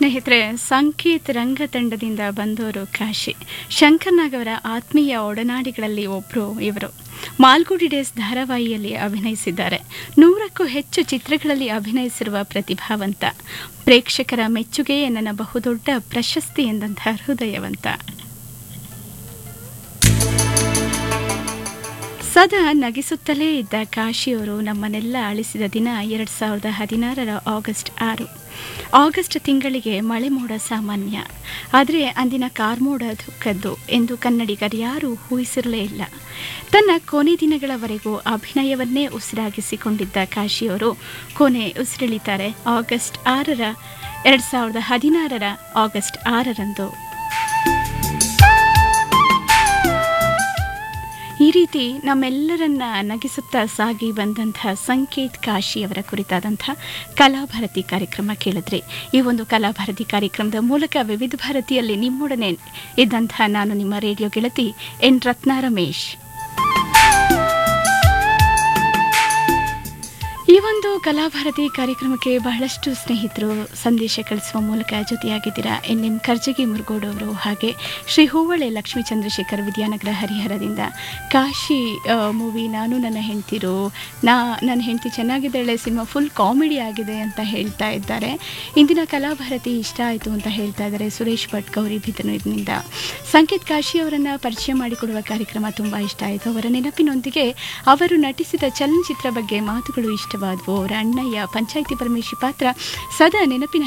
ಸ್ನೇಹಿತರೆ ಸಂಕೇತ್ ರಂಗತಂಡದಿಂದ ಬಂದವರು ಕಾಶಿ ಶಂಕರ್ನಾಗ್ ಅವರ ಆತ್ಮೀಯ ಒಡನಾಡಿಗಳಲ್ಲಿ ಒಬ್ಬರು ಇವರು ಮಾಲ್ಗುಡಿ ಡೇಸ್ ಧಾರಾವಾಹಿಯಲ್ಲಿ ಅಭಿನಯಿಸಿದ್ದಾರೆ ನೂರಕ್ಕೂ ಹೆಚ್ಚು ಚಿತ್ರಗಳಲ್ಲಿ ಅಭಿನಯಿಸಿರುವ ಪ್ರತಿಭಾವಂತ ಪ್ರೇಕ್ಷಕರ ಮೆಚ್ಚುಗೆಯೇ ನನ್ನ ಬಹುದೊಡ್ಡ ಪ್ರಶಸ್ತಿ ಎಂದಂಥ ಹೃದಯವಂತ ಸದಾ ನಗಿಸುತ್ತಲೇ ಇದ್ದ ಕಾಶಿಯವರು ನಮ್ಮನ್ನೆಲ್ಲ ಅಳಿಸಿದ ದಿನ ಎರಡು ಸಾವಿರದ ಹದಿನಾರರ ಆಗಸ್ಟ್ ಆರು ಆಗಸ್ಟ್ ತಿಂಗಳಿಗೆ ಮಳೆ ಮೋಡ ಸಾಮಾನ್ಯ ಆದರೆ ಅಂದಿನ ಕಾರ್ಮೋಡ ದುಃಖದ್ದು ಎಂದು ಕನ್ನಡಿಗರ್ಯಾರೂ ಊಹಿಸಿರಲೇ ಇಲ್ಲ ತನ್ನ ಕೊನೆ ದಿನಗಳವರೆಗೂ ಅಭಿನಯವನ್ನೇ ಉಸಿರಾಗಿಸಿಕೊಂಡಿದ್ದ ಕಾಶಿಯವರು ಕೊನೆ ಉಸಿರೆಳಿತಾರೆ ಆಗಸ್ಟ್ ಆರರ ಎರಡು ಸಾವಿರದ ಹದಿನಾರರ ಆಗಸ್ಟ್ ಆರರಂದು ಈ ರೀತಿ ನಮ್ಮೆಲ್ಲರನ್ನ ನಗಿಸುತ್ತಾ ಸಾಗಿ ಬಂದಂತಹ ಸಂಕೇತ್ ಕಾಶಿ ಅವರ ಕುರಿತಾದಂಥ ಕಲಾಭಾರತಿ ಕಾರ್ಯಕ್ರಮ ಕೇಳಿದ್ರಿ ಈ ಒಂದು ಕಲಾಭಾರತಿ ಕಾರ್ಯಕ್ರಮದ ಮೂಲಕ ವಿವಿಧ ಭಾರತಿಯಲ್ಲಿ ನಿಮ್ಮೊಡನೆ ಇದ್ದಂಥ ನಾನು ನಿಮ್ಮ ರೇಡಿಯೋ ಗೆಳತಿ ಎನ್ ರತ್ನ ರಮೇಶ್ ಈ ಒಂದು ಕಲಾಭಾರತಿ ಕಾರ್ಯಕ್ರಮಕ್ಕೆ ಬಹಳಷ್ಟು ಸ್ನೇಹಿತರು ಸಂದೇಶ ಕಳಿಸುವ ಮೂಲಕ ಜೊತೆಯಾಗಿದ್ದೀರಾ ಎನ್ ಎಂ ಕರ್ಜಗಿ ಮುರುಗೋಡು ಅವರು ಹಾಗೆ ಶ್ರೀ ಹೂವಳೆ ಲಕ್ಷ್ಮೀ ಚಂದ್ರಶೇಖರ್ ವಿದ್ಯಾನಗರ ಹರಿಹರದಿಂದ ಕಾಶಿ ಮೂವಿ ನಾನು ನನ್ನ ಹೆಂಡ್ತಿರು ನಾ ನನ್ನ ಹೆಂಡತಿ ಚೆನ್ನಾಗಿದ್ದಾಳೆ ಸಿನಿಮಾ ಫುಲ್ ಕಾಮಿಡಿ ಆಗಿದೆ ಅಂತ ಹೇಳ್ತಾ ಇದ್ದಾರೆ ಇಂದಿನ ಕಲಾಭಾರತಿ ಇಷ್ಟ ಆಯಿತು ಅಂತ ಹೇಳ್ತಾ ಇದ್ದಾರೆ ಸುರೇಶ್ ಭಟ್ ಗೌರಿ ಬಿದನೂರಿನಿಂದ ಸಂಕೇತ್ ಕಾಶಿ ಅವರನ್ನು ಪರಿಚಯ ಮಾಡಿಕೊಡುವ ಕಾರ್ಯಕ್ರಮ ತುಂಬ ಇಷ್ಟ ಆಯಿತು ಅವರ ನೆನಪಿನೊಂದಿಗೆ ಅವರು ನಟಿಸಿದ ಚಲನಚಿತ್ರ ಬಗ್ಗೆ ಮಾತುಗಳು ಇಷ್ಟವಾದವು ಅವರ ಅಣ್ಣಯ್ಯ ಪಂಚಾಯಿತಿ ಪರಮೇಶಿ ಪಾತ್ರ ಸದಾ ನೆನಪಿನ